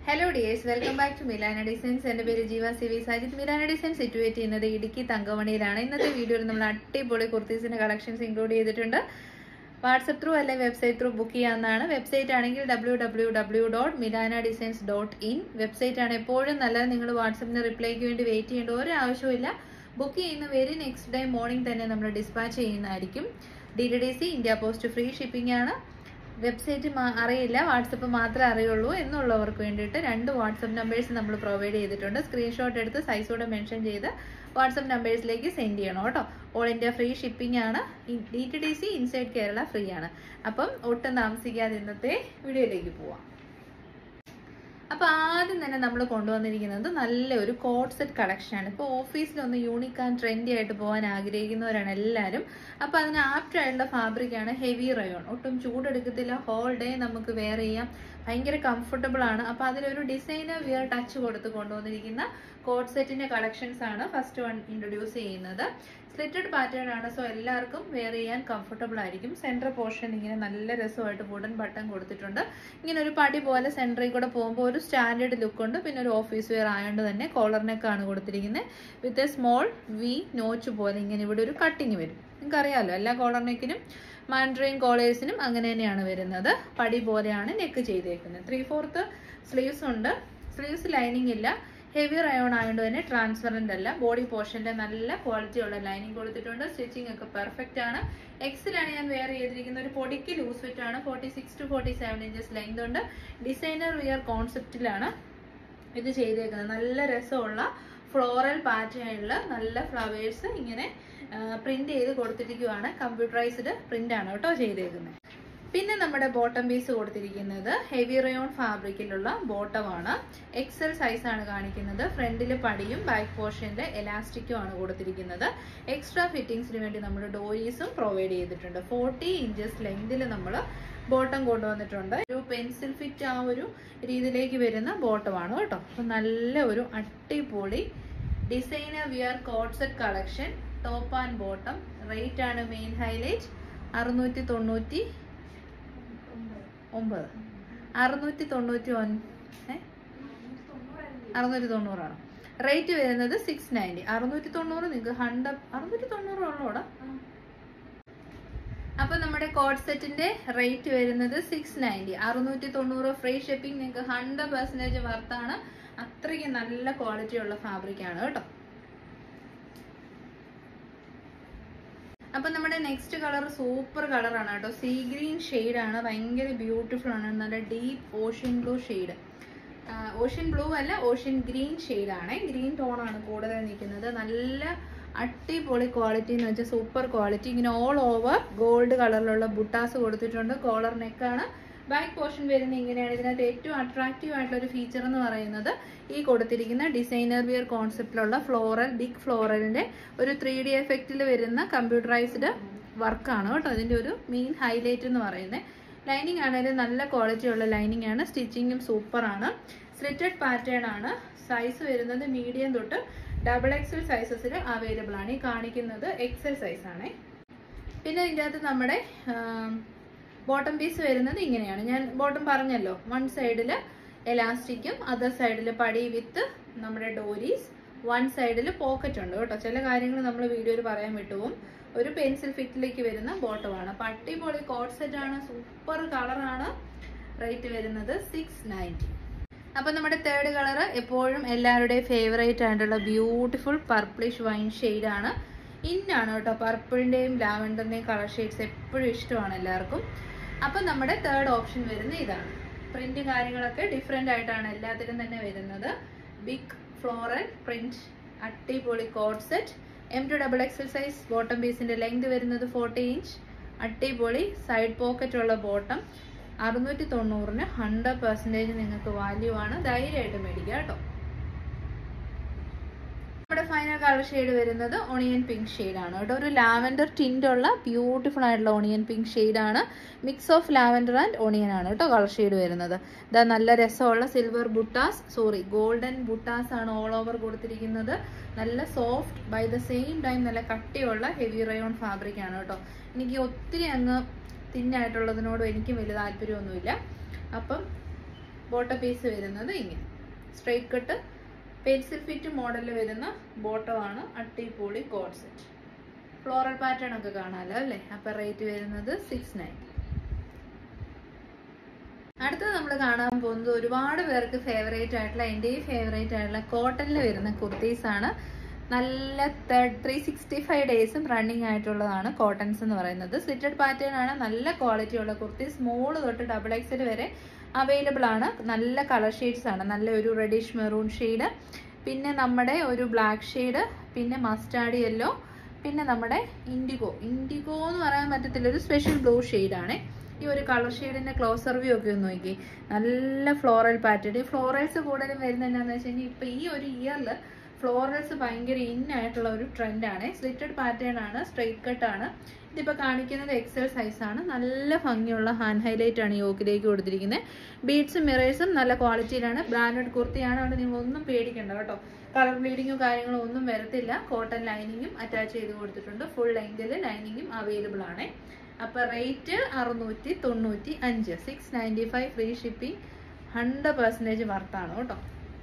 hello dears welcome back to Milana Designs എൻ്റെ പേര് Jeeva C V Sajith Milana design situate ചെയ്യുന്നത് ഇടുക്കി തങ്കമണിയിലാണ് ഇന്നത്തെ വീഡിയോയിൽ നമ്മൾ അടിപൊളി കുർത്തീസിന്റെ കളക്ഷൻസ് ഇൻക്ലൂഡ് ചെയ്തിട്ടുണ്ട് വാട്സപ്പ് ത്രൂ അല്ലെങ്കിൽ വെബ്സൈറ്റ് ത്രൂ ബുക്ക് ചെയ്യാവുന്നതാണ് വെബ്സൈറ്റ് ആണെങ്കിൽ W W W dot Milana Designs dot in website ആണ് എപ്പോഴും നല്ലത് നിങ്ങൾ വാട്സപ്പിന് റിപ്ലൈക്ക് വേണ്ടി വെയിറ്റ് ചെയ്യേണ്ട ഒരു ആവശ്യമില്ല ബുക്ക് ചെയ്യുന്ന വെരി നെക്സ്റ്റ് ഡേ മോർണിംഗ് തന്നെ നമ്മൾ ഡിസ്പാച്ച് ചെയ്യുന്നതായിരിക്കും D T D C India Post free shipping ആണ് വെബ്സൈറ്റ് അറിയില്ല വാട്സപ്പ് മാത്രമേ അറിയുള്ളൂ എന്നുള്ളവർക്ക് വേണ്ടിയിട്ട് രണ്ട് വാട്സപ്പ് നമ്പേഴ്സ് നമ്മൾ പ്രൊവൈഡ് ചെയ്തിട്ടുണ്ട് സ്ക്രീൻഷോട്ട് എടുത്ത് സൈസോടെ മെൻഷൻ ചെയ്ത് വാട്സപ്പ് നമ്പേഴ്സിലേക്ക് സെൻഡ് ചെയ്യണം കേട്ടോ ഓൾ ഇന്ത്യ ഫ്രീ ഷിപ്പിംഗ് ആണ് D T D C inside Kerala free ആണ് അപ്പം ഒട്ടും താമസിക്കാതെ ഇന്നത്തെ വീഡിയോയിലേക്ക് പോവാം അപ്പോൾ ആദ്യം തന്നെ നമ്മൾ കൊണ്ടുവന്നിരിക്കുന്നത് നല്ലൊരു കോട്ട് സെറ്റ് കളക്ഷനാണ് ഇപ്പോൾ ഓഫീസിലൊന്ന് യൂണിക് ആൻഡ് ട്രെൻഡി ആയിട്ട് പോകാൻ ആഗ്രഹിക്കുന്നവരാണ് എല്ലാവരും അപ്പോൾ അതിന് ആപ്റ്റ് ആയിട്ടുള്ള ഫാബ്രിക്കാണ് ഹെവി റയോൺ ഒട്ടും ചൂടെടുക്കത്തില്ല ഹോൾ ഡേ നമുക്ക് വെയർ ചെയ്യാം ഭയങ്കര കംഫർട്ടബിൾ ആണ് അപ്പോൾ അതിലൊരു ഡിസൈനർ വിയർ ടച്ച് കൊടുത്ത് കൊണ്ടുവന്നിരിക്കുന്ന കോട്ട് സെറ്റിന്റെ കളക്ഷൻസ് ആണ് ഫസ്റ്റ് വൺ ഇൻട്രൊഡ്യൂസ് ചെയ്യുന്നത് സ്ലിറ്റഡ് പാറ്റേൺ ആണ് സോ എല്ലാവർക്കും വെയർ ചെയ്യാൻ കംഫർട്ടബിൾ ആയിരിക്കും സെൻറ്റർ പോർഷൻ ഇങ്ങനെ നല്ല രസമായിട്ട് വുഡൻ ബട്ടൺ കൊടുത്തിട്ടുണ്ട് ഇങ്ങനെ ഒരു പടി പോലെ സെൻറ്ററിൽ കൂടെ പോകുമ്പോൾ ഒരു സ്റ്റാൻഡേർഡ് ലുക്ക് ഉണ്ട് പിന്നെ ഒരു ഓഫീസ് വെയർ ആയതുകൊണ്ട് തന്നെ കോളർ നെക്കാണ് കൊടുത്തിരിക്കുന്നത് with a small V notch പോലെ ഇങ്ങനെ ഇവിടെ ഒരു കട്ടിങ് വരും നിങ്ങൾക്ക് അറിയാമല്ലോ എല്ലാ കോളർ നെക്കിനും മാൻഡ്രെയിൻ കോളേഴ്സിനും അങ്ങനെ തന്നെയാണ് വരുന്നത് പടി പോലെയാണ് നെക്ക് ചെയ്തേക്കുന്നത് ത്രീ ഫോർത്ത് സ്ലീവ്സ് ഉണ്ട് സ്ലീവ്സ് ലൈനിങ് ഇല്ല ഹെവി റയോൺ ആയതുകൊണ്ട് തന്നെ ട്രാൻസ്പെറൻ്റ് അല്ല ബോഡി പോർഷനിൽ നല്ല ക്വാളിറ്റി ഉള്ള ലൈനിങ് കൊടുത്തിട്ടുണ്ട് സ്റ്റിച്ചിങ് ഒക്കെ പെർഫെക്റ്റ് ആണ് എക്സിലാണ് ഞാൻ വെയർ ചെയ്തിരിക്കുന്ന ഒരു പൊടിക്ക് ലൂസ് ഫിറ്റ് ആണ് forty six to forty seven inches length ഉണ്ട് ഡിസൈനർ വിയർ കോൺസെപ്റ്റിലാണ് ഇത് ചെയ്തേക്കുന്നത് നല്ല രസമുള്ള ഫ്ലോറൽ പാറ്റേണിൽ നല്ല ഫ്ലവേഴ്സ് ഇങ്ങനെ പ്രിന്റ് ചെയ്ത് കൊടുത്തിരിക്കുവാണ് കമ്പ്യൂട്ടറൈസ്ഡ് പ്രിന്റ് ആണ് കേട്ടോ ചെയ്തേക്കുന്നത് പിന്നെ നമ്മുടെ ബോട്ടം പീസ് കൊടുത്തിരിക്കുന്നത് ഹെവി റയോൺ ഫാബ്രിക്കിലുള്ള ബോട്ടമാണ് എക്സൽ സൈസ് ആണ് കാണിക്കുന്നത് ഫ്രണ്ടിൽ പടിയും ബാക്ക് പോർഷനിൽ എലാസ്റ്റിക്കും ആണ് കൊടുത്തിരിക്കുന്നത് എക്സ്ട്രാ ഫിറ്റിംഗ്സിന് വേണ്ടി നമ്മൾ ഡോരീസും പ്രൊവൈഡ് ചെയ്തിട്ടുണ്ട് ഫോർട്ടി ഇഞ്ചസ് ലെങ്തിൽ നമ്മൾ ബോട്ടം കൊണ്ടുവന്നിട്ടുണ്ട് ഒരു പെൻസിൽ ഫിറ്റ് ആ ഒരു രീതിയിലേക്ക് വരുന്ന ബോട്ടമാണ് കേട്ടോ അപ്പൊ നല്ല ഒരു അടിപൊളി designer wear coat set collection top and bottom rate ആണ് മെയിൻ ഹൈലൈറ്റ് അറുന്നൂറ്റി തൊണ്ണൂറ്റി ഒമ്പത് അറുന്നൂറ്റി തൊണ്ണൂറ്റി ഒൻ അറുന്നൂറ്റി തൊണ്ണൂറാണ് റേറ്റ് വരുന്നത് സിക്സ് നയൻറ്റി അറുന്നൂറ്റി തൊണ്ണൂറ് നിങ്ങൾക്ക് ഹൺഡ്രഡ് അറുന്നൂറ്റി തൊണ്ണൂറ് ഉള്ളൂടാ അപ്പൊ നമ്മുടെ കോഡ് സെറ്റിന്റെ റേറ്റ് വരുന്നത് സിക്സ് നയൻറ്റി അറുന്നൂറ്റി തൊണ്ണൂറ് ഫ്രീ ഷിപ്പിംഗ് നിങ്ങൾക്ക് ഹൺഡ്രഡ് പെർസെന്റേജ് വർത്താണ് അത്രയ്ക്ക് നല്ല ക്വാളിറ്റി ഉള്ള ഫാബ്രിക് ആണ് കേട്ടോ അപ്പൊ നമ്മുടെ നെക്സ്റ്റ് കളർ സൂപ്പർ കളറാണ് കേട്ടോ സീ ഗ്രീൻ ആണ് ഭയങ്കര ബ്യൂട്ടിഫുൾ ആണ് നല്ല deep ocean blue shade ocean blue അല്ല ഓഷ്യൻ ഗ്രീൻ ആണ് ഗ്രീൻ ടോൺ ആണ് കൂടുതൽ നിൽക്കുന്നത് നല്ല അടിപൊളി ക്വാളിറ്റി എന്ന് വെച്ചാൽ സൂപ്പർ ക്വാളിറ്റി ഇങ്ങനെ ഓൾ ഓവർ ഗോൾഡ് കളറിലുള്ള ബുട്ടാസ് കൊടുത്തിട്ടുണ്ട് കോളർ നെക്കാണ് ബാക്ക് പോർഷൻ വരുന്ന ഇങ്ങനെയാണ് ഇതിനകത്ത് ഏറ്റവും അട്രാക്റ്റീവ് ആയിട്ടുള്ള ഒരു ഫീച്ചർ എന്ന് പറയുന്നത് ഈ കൊടുത്തിരിക്കുന്ന ഡിസൈനർ വിയർ കോൺസെപ്റ്റിലുള്ള ഫ്ലോറൽ ബിഗ് ഫ്ലോറലിന്റെ ഒരു ത്രീ ഡി എഫക്റ്റിൽ വരുന്ന കമ്പ്യൂട്ടറൈസ്ഡ് വർക്കാണ് കേട്ടോ അതിന്റെ ഒരു മെയിൻ ഹൈലൈറ്റ് എന്ന് പറയുന്നത് ലൈനിങ് ആണെങ്കിലും നല്ല ക്വാളിറ്റി ഉള്ള ലൈനിങ് ആണ് സ്റ്റിച്ചിങ്ങും സൂപ്പർ ആണ് സ്ലിറ്റഡ് പാറ്റേൺ ആണ് സൈസ് വരുന്നത് മീഡിയം തൊട്ട് ഡബിൾ എക്സൽ സൈസസിൽ അവൈലബിൾ ആണ് ഈ കാണിക്കുന്നത് എക്സൽ സൈസ് ആണ് പിന്നെ ഇതിൻ്റെ അകത്ത് നമ്മുടെ ബോട്ടം പീസ് വരുന്നത് ഇങ്ങനെയാണ് ഞാൻ ബോട്ടം പറഞ്ഞല്ലോ വൺ സൈഡിൽ എലാസ്റ്റിക്കും അതർ സൈഡിൽ പടി വിത്ത് നമ്മുടെ ഡോരീസ് വൺ സൈഡിൽ പോക്കറ്റ് ഉണ്ട് കേട്ടോ ചില കാര്യങ്ങൾ നമ്മൾ വീഡിയോയിൽ പറയാൻ വിട്ടുപോകും ഒരു പെൻസിൽ ഫിറ്റിലേക്ക് വരുന്ന ബോട്ടമാണ് അപ്പം അടിപൊളി കോട്ട് സെറ്റ് ആണ് സൂപ്പർ കളറാണ് റേറ്റ് വരുന്നത് സിക്സ് നയൻറ്റി അപ്പം നമ്മുടെ തേർഡ് കളർ എപ്പോഴും എല്ലാവരുടെയും ഫേവറേറ്റ് ആയിട്ടുള്ള ബ്യൂട്ടിഫുൾ പർപ്പിളിഷ് വൈൻ ആണ് ഇന്നാണ് കേട്ടോ പർപ്പിളിൻ്റെയും ലാവൻഡറിൻ്റെയും കളർ ഷെയ്ഡ്സ് എപ്പോഴും ഇഷ്ടമാണ് എല്ലാവർക്കും അപ്പം നമ്മുടെ തേർഡ് ഓപ്ഷൻ വരുന്നത് ഇതാണ് പ്രിന്റ് കാര്യങ്ങളൊക്കെ ഡിഫറെൻ്റ് ആയിട്ടാണ് എല്ലാത്തിലും തന്നെ വരുന്നത് ബിഗ് ഫ്ലോറൽ പ്രിന്റ് അടിപൊളി code set M to double XL size bottom പീസിന്റെ ലെങ്ത് വരുന്നത് ഫോർട്ടി ഇഞ്ച് അടിപൊളി സൈഡ് പോക്കറ്റ് ഉള്ള ബോട്ടം അറുന്നൂറ്റി തൊണ്ണൂറിന് ഹൺഡ്രഡ് പെർസെൻറ്റേജ് നിങ്ങൾക്ക് വാല്യൂ ആണ് ധൈര്യമായിട്ട് മേടിക്കുക കേട്ടോ നമ്മുടെ ഫൈനൽ കളർ ഷെയ്ഡ് വരുന്നത് ഓണിയൻ പിങ്ക് ആണ് കേട്ടോ ഒരു ലാവൻഡർ ടിൻ്റ് ഉള്ള ബ്യൂട്ടിഫുൾ ആയിട്ടുള്ള ഓണിയൻ പിങ്ക് ആണ് mix of lavender and onion ആണ് കേട്ടോ കളർ ഷെയ്ഡ് വരുന്നത് ഇതാ നല്ല രസമുള്ള സിൽവർ ബുട്ടാസ് സോറി ഗോൾഡൻ ബുട്ടാസ് ആണ് ഓൾ ഓവർ കൊടുത്തിരിക്കുന്നത് നല്ല soft by the same time നല്ല കട്ടിയുള്ള ഹെവി റയോൺ ഫാബ്രിക് ആണ് കേട്ടോ എനിക്ക് ഒത്തിരി അങ്ങ് തിന്നായിട്ടുള്ളതിനോടും എനിക്കും വലിയ താല്പര്യമൊന്നുമില്ല അപ്പം ബോട്ടം പീസ് വരുന്നത് ഇങ്ങനെ സ്ട്രൈറ്റ് കട്ട് പെൻസിൽ ഫിറ്റ് മോഡലിൽ വരുന്ന ബോട്ടമാണ് അട്ടിപ്പൊളി കോഡ് സെറ്റ് ഫ്ലോറൽ പാറ്റേൺ ഒക്കെ കാണാമല്ലോ അല്ലേ അപ്പൊ റേറ്റ് വരുന്നത് സിക്സ് നയൻറ്റി അടുത്തത് നമ്മൾ കാണാൻ പോകുന്നത് ഒരുപാട് പേർക്ക് ഫേവറേറ്റ് ആയിട്ടുള്ള എൻ്റെയും ഫേവറേറ്റ് ആയിട്ടുള്ള കോട്ടണിൽ വരുന്ന കുർത്തീസ് ആണ് നല്ല ത്രീ സിക്സ്റ്റി ഫൈവ് ഡേയ്സും റണ്ണിങ് ആയിട്ടുള്ളതാണ് കോട്ടൺസ് എന്ന് പറയുന്നത് സ്ലിറ്റഡ് പാറ്റേൺ ആണ് നല്ല ക്വാളിറ്റി ഉള്ള കുർത്തി സ്മോൾ തൊട്ട് ഡബിൾ എക്സൽ വരെ അവൈലബിൾ ആണ് നല്ല കളർ ഷെയ്ഡ്സ് ആണ് നല്ല ഒരു റെഡിഷ് മെറൂൺ ഷെയ്ഡ് പിന്നെ നമ്മുടെ ഒരു ബ്ലാക്ക് ഷെയ്ഡ് പിന്നെ മസ്റ്റാർഡ് യെല്ലോ പിന്നെ നമ്മുടെ ഇൻഡിഗോ ഇൻഡിഗോ എന്ന് പറയാൻ പറ്റത്തില്ല ഒരു സ്പെഷ്യൽ ബ്ലൂ ആണ് ഈ ഒരു കളർ ഷെയ്ഡിന്റെ ക്ലോസർ വ്യൂ ഒക്കെ ഒന്ന് നോക്കി നല്ല ഫ്ലോറൽ പാറ്റേൺ ഈ ഫ്ലോറൽസ് കൂടുതലും വരുന്നത് എന്താണെന്ന് വെച്ച് കഴിഞ്ഞാൽ ഇപ്പൊ ഈ ഒരു ഇയറിൽ ഫ്ലോറൽസ് ഭയങ്കര ഇൻ ആയിട്ടുള്ള ഒരു ട്രെൻഡാണ് സ്ലിറ്റഡ് പാറ്റേൺ ആണ് സ്ട്രെയിറ്റ് കട്ട് ആണ് ഇതിപ്പോൾ കാണിക്കുന്നത് എക്സൽ സൈസ് ആണ് നല്ല ഭംഗിയുള്ള ഹാൻഡ് ഹൈലൈറ്റ് ആണ് യോക്കിലേക്ക് കൊടുത്തിരിക്കുന്നത് ബീഡ്സും മിറേഴ്സും നല്ല ക്വാളിറ്റിയിലാണ് ബ്രാൻഡഡ് കുർത്തിയാണ് അവിടെ നിങ്ങൾ ഒന്നും പേടിക്കണ്ട കേട്ടോ കളർ ബ്ലീഡിങ്ങോ കാര്യങ്ങളോ ഒന്നും വരത്തില്ല കോട്ടൺ ലൈനിങ്ങും അറ്റാച്ച് ചെയ്ത് കൊടുത്തിട്ടുണ്ട് ഫുൾ ലെങ്തിൽ ലൈനിങ്ങും അവൈലബിൾ ആണ് അപ്പോൾ റേറ്റ് അറുന്നൂറ്റി തൊണ്ണൂറ്റി അഞ്ച് six ninety five free shipping hundred percentage വർത്താണ് കേട്ടോ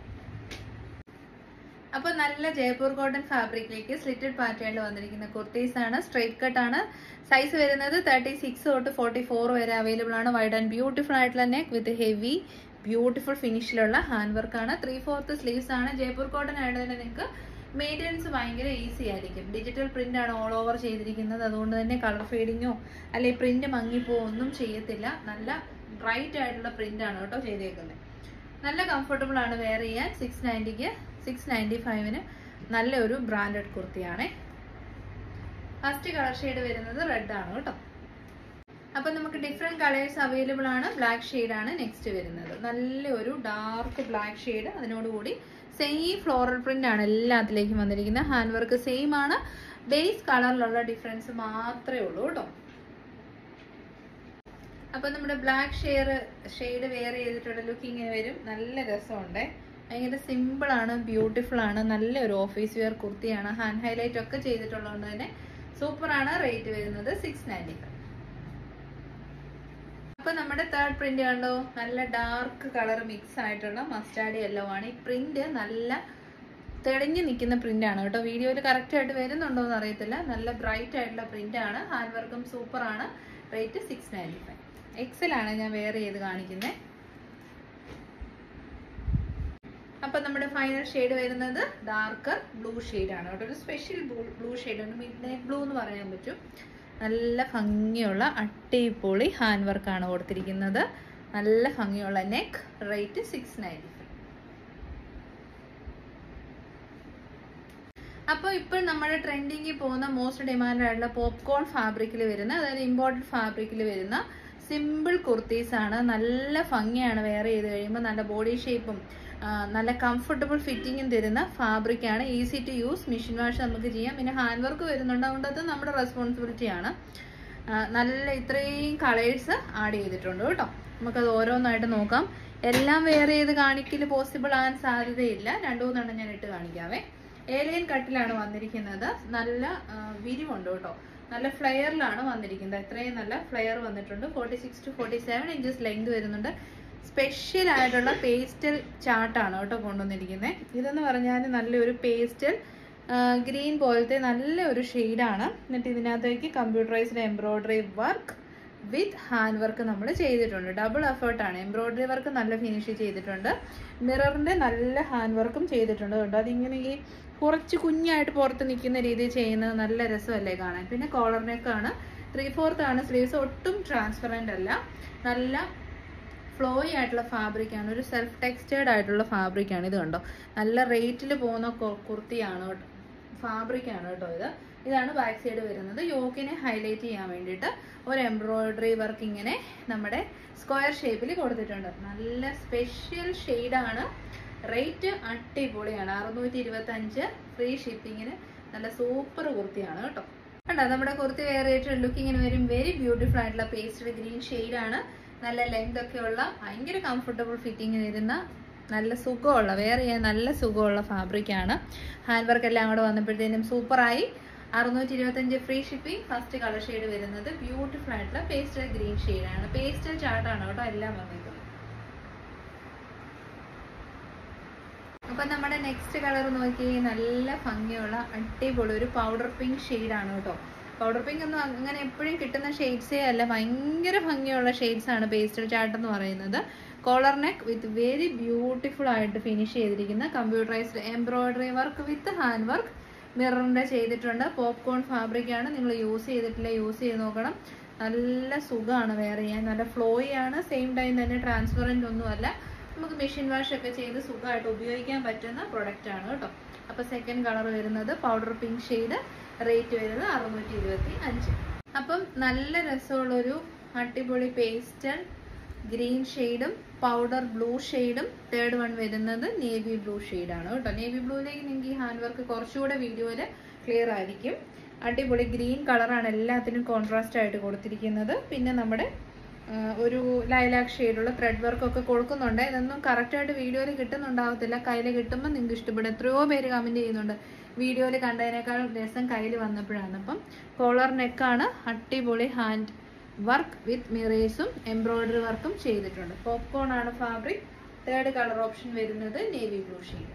അപ്പൊ നല്ല ജയ്പൂർ കോട്ടൺ ഫാബ്രിക്കിലേക്ക് സ്ലിറ്റഡ് പാറ്റേണിൽ വന്നിരിക്കുന്ന കുർത്തീസ് ആണ് സ്ട്രൈറ്റ് കട്ട് ആണ് സൈസ് വരുന്നത് തേർട്ടി സിക്സ് തൊട്ട് ഫോർട്ടി ഫോർ വരെ അവൈലബിൾ ആണ് വൈഡ് ആൻഡ് ബ്യൂട്ടിഫുൾ ആയിട്ടുള്ള നെക്ക് വിത്ത് ഹെവി ബ്യൂട്ടിഫുൾ ഫിനിഷിലുള്ള ഹാൻഡ് വർക്ക് ആണ് ത്രീ ഫോർത്ത് സ്ലീവ്സ് ആണ് ജയ്പൂർ കോട്ടൺ ആയിട്ട് തന്നെ നിങ്ങൾക്ക് മെയിൻ്റെനൻസ് ഭയങ്കര ഈസി ആയിരിക്കും ഡിജിറ്റൽ പ്രിന്റ് ആണ് ഓൾ ഓവർ ചെയ്തിരിക്കുന്നത് അതുകൊണ്ട് തന്നെ കളർ ഫെയ്ഡിങ്ങോ അല്ലെങ്കിൽ പ്രിന്റ് മങ്ങിപ്പോ ഒന്നും ചെയ്യത്തില്ല നല്ല ബ്രൈറ്റ് ആയിട്ടുള്ള പ്രിന്റ് ആണ് കേട്ടോ ചെയ്തേക്കുന്നത് നല്ല കംഫർട്ടബിൾ ആണ് വെയർ ചെയ്യാൻ സിക്സ് നയൻറ്റിക്ക് സിക്സ് നയൻറ്റി ഫൈവിന് നല്ല ഒരു ബ്രാൻഡഡ് കുർത്തിയാണേ ഫസ്റ്റ് കളർ ഷെയ്ഡ് വരുന്നത് റെഡ് ആണ് കേട്ടോ അപ്പൊ നമുക്ക് ഡിഫറെന്റ് കളേഴ്സ് അവൈലബിൾ ആണ് ബ്ലാക്ക് ഷെയ്ഡ് ആണ് നെക്സ്റ്റ് വരുന്നത് നല്ലൊരു ഡാർക്ക് ബ്ലാക്ക് ഷെയ്ഡ് അതിനോടുകൂടി സെയിം ഫ്ലോറൽ പ്രിന്റ് ആണ് എല്ലാത്തിലേക്കും വന്നിരിക്കുന്നത് ഹാൻഡ് വർക്ക് സെയിം ആണ് ബേസ് കളറിലുള്ള ഡിഫറൻസ് മാത്രമേ ഉള്ളൂ കേട്ടോ അപ്പൊ നമ്മുടെ ബ്ലാക്ക് ഷെയർ ഷെയ്ഡ് വെയർ ചെയ്തിട്ടുള്ള ലുക്ക് ഇങ്ങനെ വരും നല്ല രസമുണ്ട് ഭയങ്കര സിമ്പിൾ ആണ് ബ്യൂട്ടിഫുൾ ആണ് നല്ലൊരു ഓഫീസ് വെയർ കുർത്തിയാണ് ഹാൻഡ് ഹൈലൈറ്റ് ഒക്കെ ചെയ്തിട്ടുള്ളതുകൊണ്ട് തന്നെ സൂപ്പർ ആണ് റേറ്റ് വരുന്നത് സിക്സ് നയൻറ്റി ഫൈവ് അപ്പൊ നമ്മുടെ തേർഡ് പ്രിന്റ് കണ്ടോ നല്ല ഡാർക്ക് കളർ മിക്സ് ആയിട്ടുള്ള മസ്റ്റാർഡ് യെല്ലോ ആണ് ഈ പ്രിന്റ് നല്ല തെളിഞ്ഞു നിൽക്കുന്ന പ്രിന്റ് ആണ് കേട്ടോ വീഡിയോയിൽ കറക്റ്റ് ആയിട്ട് വരുന്നുണ്ടോ എന്ന് അറിയത്തില്ല നല്ല ബ്രൈറ്റ് ആയിട്ടുള്ള പ്രിന്റ് ആണ് ഹാൻഡ് വർക്കും സൂപ്പർ ആണ് rate six ninety five XL ആണ് ഞാൻ വെയർ ചെയ്ത് കാണിക്കുന്നത് അപ്പൊ നമ്മുടെ ഫൈനൽ ഷെയ്ഡ് വരുന്നത് ഡാർക്കർ ബ്ലൂ ഷെയ്ഡ് ആണ് കേട്ടോ ഒരു സ്പെഷ്യൽ ബ്ലൂ ഷെയ്ഡ് ഉണ്ട് മിഡ് നൈറ്റ് ബ്ലൂ എന്ന് പറയാൻ പറ്റും നല്ല ഭംഗിയുള്ള അട്ടിപ്പൊളി ഹാൻഡ് വർക്കാണ് കൊടുത്തിരിക്കുന്നത് നല്ല ഭംഗിയുള്ള neck rate six ninety five അപ്പോൾ ഇപ്പോൾ നമ്മുടെ ട്രെൻഡിങ്ങിൽ പോകുന്ന മോസ്റ്റ് ഡിമാൻഡ് ആയിട്ടുള്ള പോപ്കോൺ ഫാബ്രിക്കിൽ വരുന്ന അതായത് ഇമ്പോർട്ടഡ് ഫാബ്രിക്കിൽ വരുന്ന സിമ്പിൾ കുർത്തീസ് ആണ് നല്ല ഭംഗിയാണ് വെയർ ചെയ്ത് കഴിയുമ്പോൾ നല്ല ബോഡി ഷേപ്പും നല്ല കംഫർട്ടബിൾ ഫിറ്റിങ്ങും തരുന്ന ഫാബ്രിക് ആണ് easy to use machine wash നമുക്ക് ചെയ്യാം പിന്നെ ഹാൻഡ് വർക്ക് വരുന്നുണ്ട് അതുകൊണ്ട് അത് നമ്മുടെ റെസ്പോൺസിബിലിറ്റി ആണ് നല്ല ഇത്രയും കളേഴ്സ് ആഡ് ചെയ്തിട്ടുണ്ട് കേട്ടോ നമുക്കത് ഓരോന്നായിട്ട് നോക്കാം എല്ലാം വെയർ ചെയ്ത് കാണിക്കൽ പോസിബിൾ ആകാൻ സാധ്യതയില്ല രണ്ടു മൂന്നെണ്ണം ഞാൻ ഇട്ട് കാണിക്കാവേ ഏലിയൻ കട്ടിലാണ് വന്നിരിക്കുന്നത് നല്ല വിരിവുണ്ട് കേട്ടോ നല്ല ഫ്ലെയറിലാണ് വന്നിരിക്കുന്നത് ഇത്രയും നല്ല ഫ്ലെയർ വന്നിട്ടുണ്ട് forty six to forty seven inches length വരുന്നുണ്ട് സ്പെഷ്യൽ ആയിട്ടുള്ള പേസ്റ്റൽ ചാർട്ടാണ് കേട്ടോ കൊണ്ടുവന്നിരിക്കുന്നത് ഇതെന്ന് പറഞ്ഞാൽ നല്ലൊരു പേസ്റ്റൽ ഗ്രീൻ പോലത്തെ നല്ല ഒരു ഷെയ്ഡാണ് എന്നിട്ട് ഇതിനകത്തേക്ക് computerised embroidery work with hand work നമ്മൾ ചെയ്തിട്ടുണ്ട് ഡബിൾ എഫേർട്ടാണ് എംബ്രോയ്ഡറി വർക്ക് നല്ല ഫിനിഷ് ചെയ്തിട്ടുണ്ട് മിററിൻ്റെ നല്ല ഹാൻഡ് വർക്കും ചെയ്തിട്ടുണ്ട് കേട്ടോ അതിങ്ങനെ ഈ കുറച്ച് കുഞ്ഞായിട്ട് പുറത്ത് നിൽക്കുന്ന രീതിയിൽ ചെയ്യുന്നത് നല്ല രസമല്ലേ കാണാൻ പിന്നെ കോളർ നെക്കാണ് ത്രീ ഫോർത്ത് ആണ് സ്ലീവ്സ് ഒട്ടും ട്രാൻസ്പെറൻ്റ് അല്ല നല്ല ഫ്ലോയി ആയിട്ടുള്ള ഫാബ്രിക് ആണ് ഒരു സെൽഫ് ടെക്സ്റ്റേർഡ് ആയിട്ടുള്ള ഫാബ്രിക് ആണ് ഇത് കണ്ടോ നല്ല റേറ്റിൽ പോകുന്ന കുർത്തിയാണ് കേട്ടോ ഫാബ്രിക് ആണ് കേട്ടോ ഇത് ഇതാണ് ബാക്ക് സൈഡ് വരുന്നത് യോക്കിനെ ഹൈലൈറ്റ് ചെയ്യാൻ വേണ്ടിയിട്ട് ഒരു എംബ്രോയിഡറി വർക്ക് ഇങ്ങനെ നമ്മുടെ സ്ക്വയർ ഷേപ്പിൽ കൊടുത്തിട്ടുണ്ട് നല്ല സ്പെഷ്യൽ ഷെയ്ഡാണ് റേറ്റ് അടിപൊളിയാണ് അറുന്നൂറ്റി ഇരുപത്തി അഞ്ച് ഫ്രീ ഷിപ്പിങ്ങിന് നല്ല സൂപ്പർ കുർത്തിയാണ് കേട്ടോ കണ്ടോ നമ്മുടെ കുർത്തി വേറെ ലുക്കിങ്ങിന് വരും വെരി ബ്യൂട്ടിഫുൾ ആയിട്ടുള്ള പേസ്റ്റൽ ഗ്രീൻ ഷെയ്ഡാണ് നല്ല ലെങ്ത് ഒക്കെ ഉള്ള ഭയങ്കര കംഫർട്ടബിൾ ഫിറ്റിംഗ് വരുന്ന നല്ല സുഖമുള്ള വെയർ ചെയ്യാൻ നല്ല സുഖമുള്ള ഫാബ്രിക് ആണ് ഹാൻഡ് വർക്ക് എല്ലാം കൂടെ വന്നപ്പോഴത്തേനും സൂപ്പറായി അറുന്നൂറ്റി ഇരുപത്തഞ്ച് free shipping first colour shade വരുന്നത് ബ്യൂട്ടിഫുൾ ആയിട്ടുള്ള പേസ്റ്റൽ ഗ്രീൻ ഷെയ്ഡാണ് പേസ്റ്റൽ ചാർട്ടാണ് കേട്ടോ എല്ലാം വന്നിരിക്കുന്നത് അപ്പൊ നമ്മുടെ നെക്സ്റ്റ് കളർ നോക്കി നല്ല ഭംഗിയുള്ള അടിപൊളി ഒരു പൗഡർ പിങ്ക് ആണ് കേട്ടോ പൗഡർ പിങ്ക് ഒന്നും അങ്ങനെ എപ്പോഴും കിട്ടുന്ന ഷെയ്ഡ്സേ അല്ല ഭയങ്കര ഭംഗിയുള്ള ഷെയ്ഡ്സ് ആണ് പേസ്റ്റൽ ചാർട്ട് എന്ന് പറയുന്നത് collar neck with very beautiful ആയിട്ട് ഫിനിഷ് ചെയ്തിരിക്കുന്ന computerised embroidery work with hand work മിററിന്റെ ചെയ്തിട്ടുണ്ട് പോപ്കോൺ ഫാബ്രിക് ആണ് നിങ്ങൾ യൂസ് ചെയ്തിട്ടില്ല യൂസ് ചെയ്ത് നോക്കണം നല്ല സുഖമാണ് വെയർ ചെയ്യാൻ നല്ല ഫ്ലോയി ആണ് സെയിം ടൈം തന്നെ ട്രാൻസ്പെറൻറ്റ് ഒന്നുമല്ല നമുക്ക് മെഷീൻ വാഷ് ഒക്കെ ചെയ്ത് സുഖമായിട്ട് ഉപയോഗിക്കാൻ പറ്റുന്ന പ്രൊഡക്റ്റ് ആണ് കേട്ടോ അപ്പോൾ സെക്കൻഡ് കളർ വരുന്നത് പൗഡർ പിങ്ക് ഷെയ്ഡ് റേറ്റ് വരുന്നത് അറുന്നൂറ്റി ഇരുപത്തി അഞ്ച് അപ്പം നല്ല രസമുള്ളൊരു അടിപൊളി പേസ്റ്റൽ ഗ്രീൻ ഷെയ്ഡും പൗഡർ ബ്ലൂ ഷെയ്ഡും തേർഡ് വൺ വരുന്നത് നേവി ബ്ലൂ ഷെയ്ഡാണ് കേട്ടോ നേവി ബ്ലൂയിലേക്ക് നിങ്ങൾക്ക് ഈ ഹാൻഡ് വർക്ക് കുറച്ചുകൂടെ വീഡിയോയിൽ ക്ലിയർ ആയിരിക്കും അടിപൊളി ഗ്രീൻ കളറാണ് എല്ലാത്തിനും കോൺട്രാസ്റ്റ് ആയിട്ട് കൊടുത്തിരിക്കുന്നത് പിന്നെ നമ്മുടെ ആ, ഒരു ലൈലാക്ക് ഷെയ്ഡുള്ള ത്രെഡ് വർക്ക് ഒക്കെ കൊടുക്കുന്നുണ്ട് ഇതൊന്നും കറക്റ്റായിട്ട് വീഡിയോയിൽ കിട്ടുന്നുണ്ടാവത്തില്ല കയ്യിൽ കിട്ടുമ്പോൾ നിങ്ങൾക്ക് ഇഷ്ടപ്പെടും എത്രയോ പേര് കമൻറ്റ് ചെയ്യുന്നുണ്ട് വീഡിയോയിൽ കണ്ടതിനേക്കാൾ രസം കയ്യിൽ വന്നപ്പോഴാണ് അപ്പം കോളർ നെക്കാണ് അടിപൊളി ഹാൻഡ് വർക്ക് വിത്ത് മിറേഴ്സും എംബ്രോയിഡറി വർക്കും ചെയ്തിട്ടുണ്ട് പോപ്കോൺ ആണ് ഫാബ്രിക് തേർഡ് കളർ ഓപ്ഷൻ വരുന്നത് നേവി ബ്ലൂ ഷെയ്ഡ്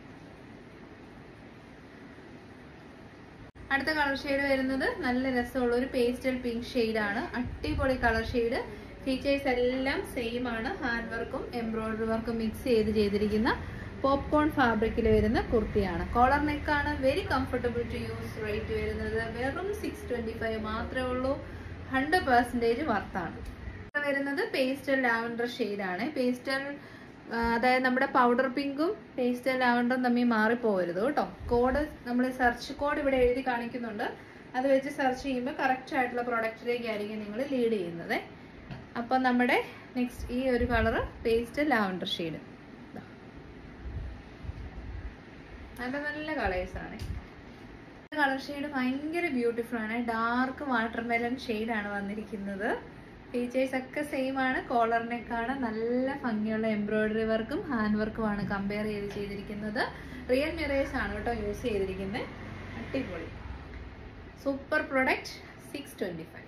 അടുത്ത കളർ ഷെയ്ഡ് വരുന്നത് നല്ല രസമുള്ള ഒരു പേസ്റ്റൽ പിങ്ക് ആണ് അടിപൊളി കളർ ഷെയ്ഡ് ഫീച്ചേഴ്സ് എല്ലാം സെയിം ആണ് ഹാൻഡ് വർക്കും എംബ്രോയിഡറി വർക്കും മിക്സ് ചെയ്ത് ചെയ്തിരിക്കുന്ന പോപ്കോൺ ഫാബ്രിക്കിൽ വരുന്ന കുർത്തിയാണ് കോളർ നെക്കാണ് very comfortable to use rate വരുന്നത് വെറും സിക്സ് ട്വന്റി ഫൈവ് മാത്രമേ ഉള്ളൂ ഹൺഡ്രഡ് പെർസെൻറ്റേജ് വർത്താണ് വരുന്നത് പേസ്റ്റൽ ലാവൻഡർ ആണ് പേസ്റ്റൽ അതായത് നമ്മുടെ പൗഡർ പിങ്കും പേസ്റ്റൽ ലാവൻഡറും തമ്മിൽ മാറിപ്പോകരുത് കേട്ടോ കോഡ് നമ്മൾ സെർച്ച് കോഡ് ഇവിടെ എഴുതി കാണിക്കുന്നുണ്ട് അത് വെച്ച് സെർച്ച് ചെയ്യുമ്പോൾ കറക്റ്റ് ആയിട്ടുള്ള പ്രൊഡക്റ്റിലേക്കായിരിക്കും നിങ്ങൾ ലീഡ് ചെയ്യുന്നത് അപ്പം നമ്മുടെ നെക്സ്റ്റ് ഈ ഒരു കളറ് പേസ്റ്റൽ ലാവൻഡർ ഷെയ്ഡ് നല്ല നല്ല കളേഴ്സ് ആണ് കളർ ഷെയ്ഡ് ഭയങ്കര ബ്യൂട്ടിഫുൾ ആണ് ഡാർക്ക് വാട്ടർമെലൺ ആണ് വന്നിരിക്കുന്നത് ഫീച്ചേഴ്സ് ഒക്കെ സെയിം ആണ് കോളർ നെക്കാണ് നല്ല ഭംഗിയുള്ള എംബ്രോയിഡറി വർക്കും ഹാൻഡ് വർക്കും ആണ് കമ്പയർ ചെയ്ത് ചെയ്തിരിക്കുന്നത് റിയൽ മിറേഴ്സ് ആണ് കേട്ടോ യൂസ് ചെയ്തിരിക്കുന്നത് അടിപൊളി super product six twenty five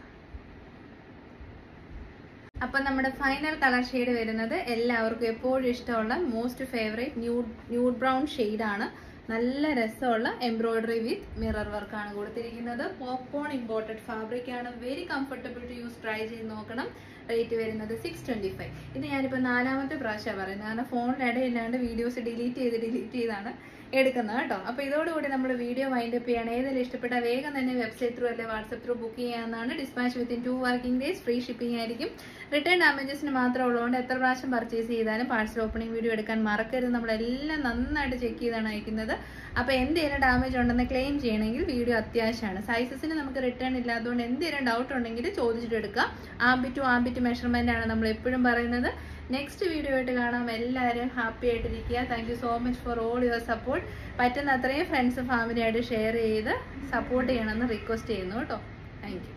അപ്പൊ നമ്മുടെ ഫൈനൽ കളർ ഷെയ്ഡ് വരുന്നത് എല്ലാവർക്കും എപ്പോഴും ഇഷ്ടമുള്ള most favourite nude nude brown ആണ് നല്ല രസമുള്ള എംബ്രോയിഡറി വിത്ത് മിറർ വർക്ക് ആണ് കൊടുത്തിരിക്കുന്നത് പോപ്കോൺ ഇമ്പോർട്ടഡ് ഫാബ്രിക് ആണ് very comfortable to use try ചെയ്ത് നോക്കണം റേറ്റ് വരുന്നത് സിക്സ് ട്വന്റി ഫൈവ് ഇത് ഞാനിപ്പോൾ നാലാമത്തെ പ്രാവശ്യമാണ് പറയുന്നത് കാരണം ഫോണിൽ ഇടയില്ലാണ്ട് വീഡിയോസ് ഡിലീറ്റ് ചെയ്ത് ഡിലീറ്റ് ചെയ്താണ് എടുക്കുന്നത് കേട്ടോ അപ്പോൾ ഇതോടുകൂടി നമ്മൾ വീഡിയോ വൈൻഡ് അപ്പ് ചെയ്യണം ഏതെങ്കിലും ഇഷ്ടപ്പെട്ട വേഗം തന്നെ വെബ്സൈറ്റ് ത്രൂ അല്ലെ വാട്സപ്പ് ത്രൂ ബുക്ക് ചെയ്യാവുന്നതാണ് dispatch within two working days free shipping ആയിരിക്കും റിട്ടേൺ ഡാമേജസിന് മാത്രം ഉള്ളതുകൊണ്ട് എത്ര പ്രാവശ്യം പർച്ചേസ് ചെയ്താലും പാഴ്സൽ ഓപ്പണിംഗ് വീഡിയോ എടുക്കാൻ മറക്കരുത് നമ്മളെല്ലാം നന്നായിട്ട് ചെക്ക് ചെയ്താണ് അയക്കുന്നത് അപ്പോൾ എന്തെങ്കിലും ഡാമേജ് ഉണ്ടെന്ന് ക്ലെയിം ചെയ്യണമെങ്കിൽ വീഡിയോ അത്യാവശ്യമാണ് സൈസസിന് നമുക്ക് റിട്ടേൺ ഇല്ലാത്തതുകൊണ്ട് എന്തെങ്കിലും ഡൗട്ട് ഉണ്ടെങ്കിൽ ചോദിച്ചിട്ട് എടുക്കാം ആംബി ടു ആംബി ടു മെഷർമെൻ്റ് ആണ് നമ്മൾ എപ്പോഴും പറയുന്നത് നെക്സ്റ്റ് വീഡിയോ ആയിട്ട് കാണാം എല്ലാവരും ഹാപ്പി ആയിട്ടിരിക്കുക thank you so much for all your support പറ്റുന്ന അത്രയും ഫ്രണ്ട്സ് ഫാമിലി ആയിട്ട് ഷെയർ ചെയ്ത് സപ്പോർട്ട് ചെയ്യണമെന്ന് റിക്വസ്റ്റ് ചെയ്യുന്നു കേട്ടോ താങ്ക് യു